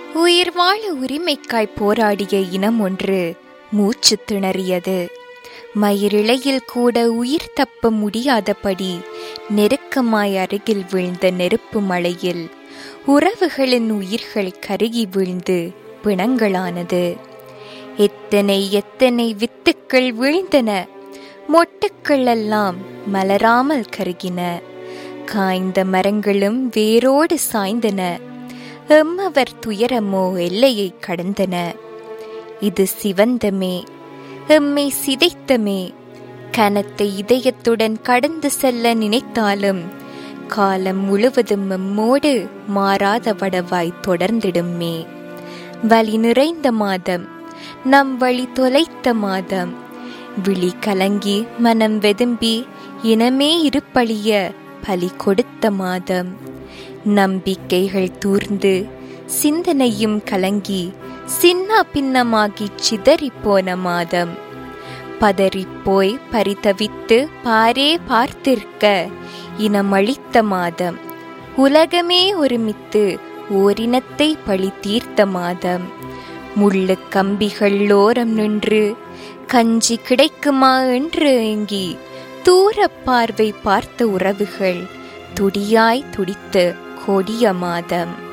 உயிர் வாழ உரிமைக்காய் போராடிய இனம் ஒன்று மூச்சு திணறியது மயிரிழையில் கூட உயிர் தப்ப முடியாதபடி நெருக்கமாய் அருகில் வீழ்ந்த நெருப்பு மழையில் உறவுகளின் உயிர்கள் கருகி வீழ்ந்து பிணங்களானது எத்தனை எத்தனை வித்துக்கள் வீழ்ந்தன மொட்டுக்கள் எல்லாம் மலராமல் கருகின காய்ந்த மரங்களும் வேரோடு சாய்ந்தன எம்மவர் துயரமோ எல்லையை கடந்தன இது சிவந்தமே எம்மை சிதைத்தமே கனத்த இதயத்துடன் கடந்து செல்ல நினைத்தாலும் காலம் முழுவதும் எம்மோடு மாறாத வடவாய் தொடர்ந்திடுமே வலி நிறைந்த மாதம் நம் வழி தொலைத்த மாதம் விழி கலங்கி மனம் வெதும்பி இனமே இருப்பழிய பலி கொடுத்த மாதம் நம்பிக்கைகள் தூர்ந்து சிந்தனையும் கலங்கி சின்ன பின்னமாகி சிதறி போன மாதம் பதறிப்போய் பரிதவித்து பாரே பார்த்திருக்க இனமளித்த மாதம் உலகமே ஒருமித்து ஓரினத்தை பழி தீர்த்த மாதம் முள்ளு கம்பிகள் ஓரம் நின்று கஞ்சி கிடைக்குமா என்று ஏங்கி தூர பார்வை பார்த்த உறவுகள் துடியாய் துடித்த கொடிய மாதம்